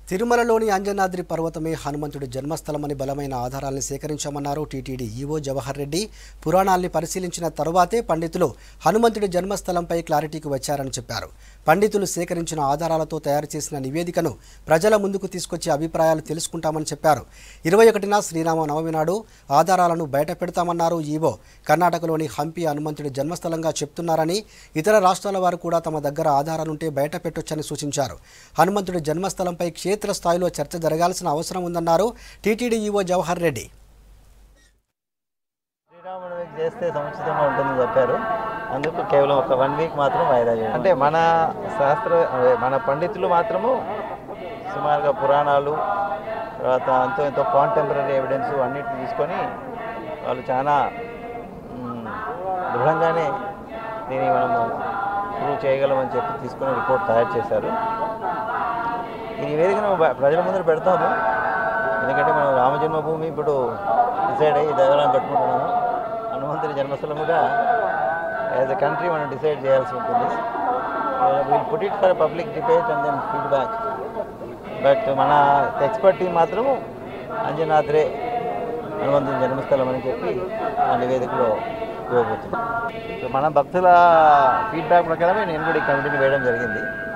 తిరుమలలోని అంజనాద్రి పర్వతమే హనుమంతుడి జన్మస్థలమని బలమైన ఆధారాలను సేకరించామన్నారు టీటీడీ ఈవో జవహర్ రెడ్డి పురాణాల్ని పరిశీలించిన తరువాతే పండితులు హనుమంతుడి జన్మస్థలంపై క్లారిటీకి వచ్చారని చెప్పారు పండితులు సేకరించిన ఆధారాలతో తయారు చేసిన నివేదికను ప్రజల ముందుకు తీసుకొచ్చే అభిప్రాయాలు తెలుసుకుంటామని చెప్పారు ఇరవై ఒకటిన శ్రీరామ నవమి నాడు ఆధారాలను బయట పెడతామన్నారు ఈవో కర్ణాటకలోని హంపి హనుమంతుడి జన్మస్థలంగా చెప్తున్నారని ఇతర రాష్ట్రాల వారు కూడా తమ దగ్గర ఆధారాలుంటే బయట పెట్టొచ్చని సూచించారు హనుమంతుడి జన్మస్థలంపై క్షేత్రస్థాయిలో చర్చ జరగాల్సిన అవసరం ఉందన్నారు టీటీడీ ఈవో జవహర్ రెడ్డి శ్రీరాముడి చేస్తే సముచితంగా ఉంటుందని చెప్పారు అందుకు కేవలం ఒక వన్ వీక్ మాత్రం వాయిదా చేయడం అంటే మన శాస్త్ర అదే మన పండితులు మాత్రము సుమారుగా పురాణాలు తర్వాత అంతో ఎంతో కాంటెంపరీ ఎవిడెన్స్ అన్నిటిని తీసుకొని వాళ్ళు చాలా మ్, దృఢంగానే దీన్ని మనము ప్రూవ్ చేయగలమని చెప్పి తీసుకుని రిపోర్ట్ తయారు చేశారు ఈ నివేదికను బ- ప్రజల ముందర పెడతాము ఎందుకంటే మనం రామజన్మభూమి ఇప్పుడు డిసైడ్ అయ్యి దేవాలయం కట్టుకుంటున్నాము హనుమంతుని జన్మస్థలం కూడా యాజ్ ఎ కంట్రీ మనం డిసైడ్ చేయాల్సి ఉంటుంది will put it for public debate and then feedback but మన ఎక్స్పర్ట్ టీం మాత్రం అంజనాద్రే హనుమంతుని జన్మస్థలం అని చెప్పి ఆ నివేదికలో ఇవ్వబోతుంది సో మన భక్తుల ఫీడ్బ్యాక్ ప్రకారమే నేను కూడా ఈ కమిటీని వేయడం జరిగింది